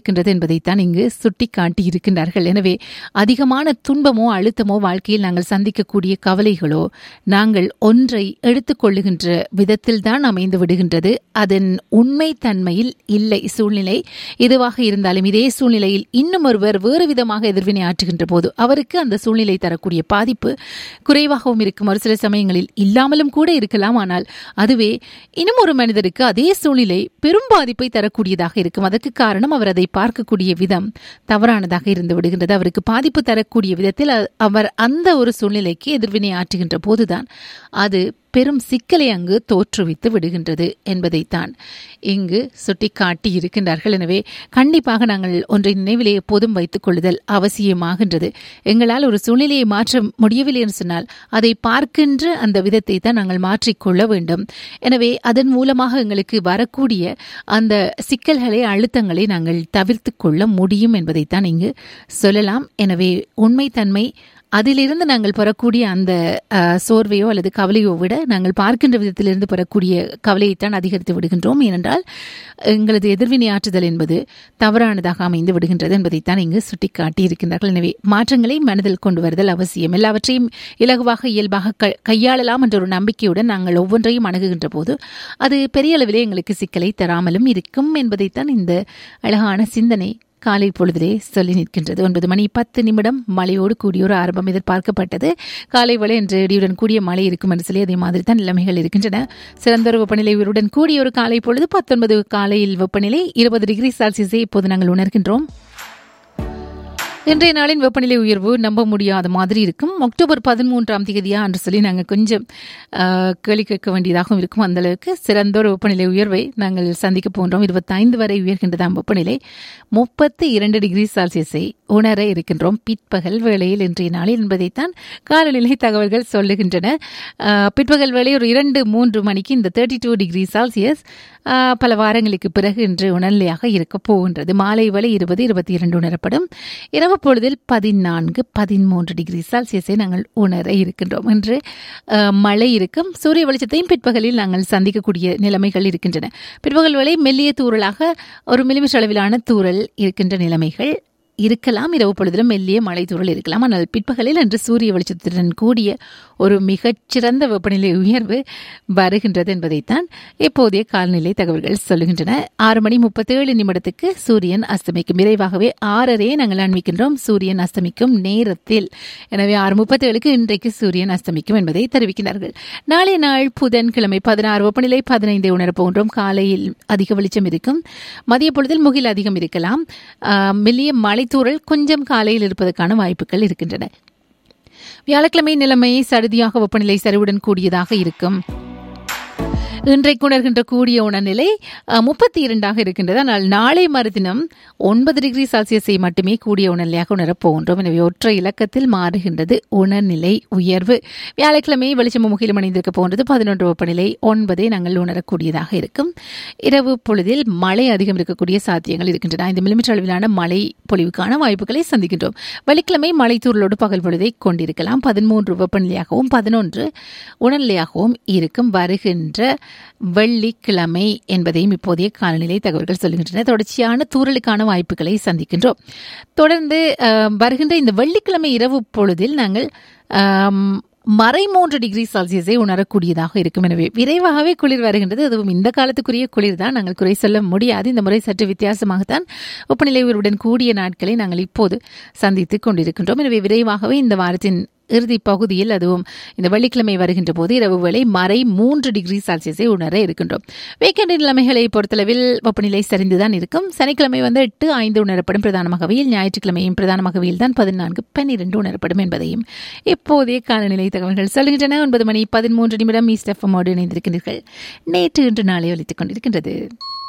இருக்கின்றது என்பதைத்தான் இங்கு சுட்டிக்காட்டி இருக்கின்றார்கள் எனவே அதிகமான துன்பமோ அழுத்தமோ வாழ்க்கையில் நாங்கள் சந்திக்கக்கூடிய கவலைகளோ நாங்கள் ஒன்றை எடுத்துக்கொள்ளுகின்ற விதத்தில்தான் அமைந்து விடுகின்றது அதன் உண்மை தன்மையில் இல்லை சூழ்நிலை எதுவாக இருந்தாலும் இதே சூழ்நிலையில் இன்னும் ஒருவர் வேறு விதமாக எதிர்வினை ஆற்றுகின்ற போது அவருக்கு அந்த சூழ்நிலை தரக்கூடிய பாதிப்பு குறைவாகவும் இருக்கும் ஒரு சில சமயங்களில் இல்லாமலும் கூட இருக்கலாம் ஆனால் அதுவே இன்னும் ஒரு மனிதருக்கு அதே சூழ்நிலை பெரும் பாதிப்பை தரக்கூடியதாக இருக்கும் அதற்கு காரணம் அவர் அதை பார்க்கக்கூடிய விதம் தவறானதாக இருந்து விடுகின்றது அவருக்கு பாதிப்பு தரக்கூடிய விதத்தில் அ- அவர் அந்த ஒரு சூழ்நிலைக்கு எதிர்வினை ஆற்றுகின்ற போதுதான் அது பெரும் சிக்கலை அங்கு தோற்றுவித்து விடுகின்றது என்பதைத்தான் இங்கு சுட்டிக்காட்டி இருக்கின்றார்கள் எனவே கண்டிப்பாக நாங்கள் ஒன்றை நினைவிலே எப்போதும் வைத்துக் கொள்ளுதல் அவசியமாகின்றது எங்களால் ஒரு சூழ்நிலையை மாற்ற முடியவில்லை என்று சொன்னால் அதை பார்க்கின்ற அந்த விதத்தை தான் நாங்கள் மாற்றிக்கொள்ள வேண்டும் எனவே அதன் மூலமாக எங்களுக்கு வரக்கூடிய அந்த சிக்கல்களை அழுத்தங்களை நாங்கள் தவிர்த்து கொள்ள முடியும் என்பதைத்தான் இங்கு சொல்லலாம் எனவே உண்மைத்தன்மை அதிலிருந்து நாங்கள் பெறக்கூடிய அந்த அஹ், சோர்வையோ அல்லது கவலையோ விட நாங்கள் பார்க்கின்ற விதத்திலிருந்து பெறக்கூடிய கவலையைத்தான் அதிகரித்து விடுகின்றோம் ஏனென்றால் எங்களது எதிர்வினை ஆற்றுதல் என்பது தவறானதாக அமைந்து விடுகின்றது என்பதைத்தான் இங்கு சுட்டிக்காட்டி இருக்கின்றார்கள் எனவே மாற்றங்களை மனதில் கொண்டு வருதல் அவசியம் எல்லாவற்றையும் இலகுவாக இயல்பாக க- கையாளலாம் என்ற ஒரு நம்பிக்கையுடன் நாங்கள் ஒவ்வொன்றையும் அணுகுகின்ற போது அது பெரிய அளவிலே எங்களுக்கு சிக்கலை தராமலும் இருக்கும் என்பதைத்தான் இந்த அழகான சிந்தனை காலை பொழுதிலே சொல்லி நிற்கின்றது ஒன்பது மணி பத்து நிமிடம் மழையோடு கூடிய ஒரு ஆரம்பம் எதிர்பார்க்கப்பட்டது காலை வேளை என்று இடியுடன் கூடிய மழை இருக்கும் என்று சொல்லி அதே மாதிரி தான் நிலைமைகள் இருக்கின்றன சிறந்தொரு வெப்பநிலை உயர்வுடன் கூடிய ஒரு காலை பொழுது பத்தொன்பது காலையில் வெப்பநிலை இருபது டிகிரி செல்சியஸை இப்போது நாங்கள் உணர்கின்றோம் இன்றைய நாளின் வெப்பநிலை உயர்வு நம்ப முடியாத மாதிரி இருக்கும் அக்டோபர் பதிமூன்றாம் தேதியா என்று சொல்லி நாங்கள் கொஞ்சம் ஆஹ், கேள்வி கேட்க வேண்டியதாகவும் இருக்கும் அந்த அளவுக்கு சிறந்த ஒரு வெப்பநிலை உயர்வை நாங்கள் சந்திக்க போன்றோம் இருபத்தைந்து வரை உயர்கின்றதாம் வெப்பநிலை முப்பத்தி இரண்டு டிகிரி செல்சியஸை உணர இருக்கின்றோம் பிற்பகல் வேளையில் இன்றைய நாளில் என்பதைத்தான் காலநிலை தகவல்கள் சொல்லுகின்றன ஆஹ், பிற்பகல் வேளை ஒரு இரண்டு மூன்று மணிக்கு இந்த தேர்ட்டி டூ டிகிரி செல்சியஸ் ஆஹ், பல வாரங்களுக்கு பிறகு இன்று உணர்நிலையாக இருக்க போகின்றது மாலை வேளை இருபது இருபத்தி இரண்டு உணரப்படும் இரவு பொழுதில் பதினான்கு பதிமூன்று டிகிரி செல்சியஸை நாங்கள் உணர இருக்கின்றோம் இன்று ஆஹ், மழை இருக்கும் சூரிய வெளிச்சத்தையும் பிற்பகலில் நாங்கள் சந்திக்கக்கூடிய நிலைமைகள் இருக்கின்றன பிற்பகல் வேளை மெல்லிய தூறலாக ஒரு மில்லிமீட்டர் அளவிலான தூறல் இருக்கின்ற நிலைமைகள் இருக்கலாம் இரவு பொழுதிலும் மெல்லிய மழை தூறல் இருக்கலாம் ஆனால் பிற்பகலில் அன்று சூரிய வெளிச்சத்துடன் கூடிய ஒரு மிகச்சிறந்த வெப்பநிலை உயர்வு வருகின்றது என்பதைத்தான் இப்போதைய காலநிலை தகவல்கள் சொல்லுகின்றன ஆறு மணி முப்பத்தேழு நிமிடத்துக்கு சூரியன் அஸ்தமிக்கும் விரைவாகவே ஆறரையே நாங்கள் அண்மிக்கின்றோம் சூரியன் அஸ்தமிக்கும் நேரத்தில் எனவே ஆறு முப்பத்தேழுக்கு இன்றைக்கு சூரியன் அஸ்தமிக்கும் என்பதை தெரிவிக்கிறார்கள் நாளைய நாள் புதன்கிழமை பதினாறு வெப்பநிலை பதினைந்தை உணரப் போகின்றோம் காலையில் அதிக வெளிச்சம் இருக்கும் மதிய பொழுதில் முகில் அதிகம் இருக்கலாம் ஆஹ், மெல்லிய மலைத்தூறல் கொஞ்சம் காலையில் இருப்பதற்கான வாய்ப்புகள் இருக்கின்றன வியாழக்கிழமை நிலைமை சடுதியாக வெப்பநிலை சரிவுடன் கூடியதாக இருக்கும் இன்றைக்கு உணர்கின்ற கூடிய உணர்நிலை முப்பத்தி இரண்டாக இருக்கின்றது ஆனால் நாளை மறுதினம் ஒன்பது டிகிரி செல்சியஸை மட்டுமே கூடிய உணர்நிலையாக உணரப் போகின்றோம் எனவே ஒற்றை இலக்கத்தில் மாறுகின்றது உணர்நிலை உயர்வு வியாழக்கிழமை வெளிச்சம் முகிலும் அணிந்திருக்க போன்றது பதினொன்று வெப்பநிலை ஒன்பதை நாங்கள் உணரக்கூடியதாக இருக்கும் இரவு பொழுதில் மழை அதிகம் இருக்கக்கூடிய சாத்தியங்கள் இருக்கின்றன ஐந்து மில்லிமீட்டர் அளவிலான மழை பொழிவுக்கான வாய்ப்புகளை சந்திக்கின்றோம் வெள்ளிக்கிழமை மழை தூரலோடு பகல் பொழுதை கொண்டிருக்கலாம் பதிமூன்று வெப்பநிலையாகவும் பதினொன்று உணர்நிலையாகவும் இருக்கும் வருகின்ற வெள்ளிக்கிழமை என்பதையும் இப்போதைய காலநிலை தகவல்கள் சொல்லுகின்றன தொடர்ச்சியான தூறலுக்கான வாய்ப்புகளை சந்திக்கின்றோம் தொடர்ந்து அஹ், வருகின்ற இந்த வெள்ளிக்கிழமை இரவு பொழுதில் நாங்கள் ஆம், மறை மூன்று டிகிரி செல்சியஸை உணரக்கூடியதாக இருக்கும் எனவே விரைவாகவே குளிர் வருகின்றது அதுவும் இந்த காலத்துக்குரிய குளிர் தான் நாங்கள் குறை சொல்ல முடியாது இந்த முறை சற்று வித்தியாசமாகத்தான் வெப்பநிலை உயர்வுடன் கூடிய நாட்களை நாங்கள் இப்போது சந்தித்துக் கொண்டிருக்கின்றோம் எனவே விரைவாகவே இந்த வாரத்தின் இறுதி பகுதியில் அதுவும் இந்த வெள்ளிக்கிழமை வருகின்ற போது இரவு வேளை மறை மூன்று டிகிரி செல்சியஸை உணர இருக்கின்றோம் வீக்கெண்ட் நிலைமைகளை பொறுத்தளவில் வெப்பநிலை சரிந்துதான் இருக்கும் சனிக்கிழமை வந்து எட்டு ஐந்து உணரப்படும் பிரதானமாக வெயில் ஞாயிற்றுக்கிழமையும் பிரதானமாக வெயில் தான் பதினான்கு பன்னிரண்டு உணரப்படும் என்பதையும் இப்போதைய காலநிலை தகவல்கள் சொல்கின்றன ஒன்பது மணி பதிமூன்று நிமிடம் ஈஸ்ட் எஃப்எம்மோடு இணைந்திருக்கின்றீர்கள் நேற்று இன்று நாளை ஒலித்துக் கொண்டிருக்கின்றது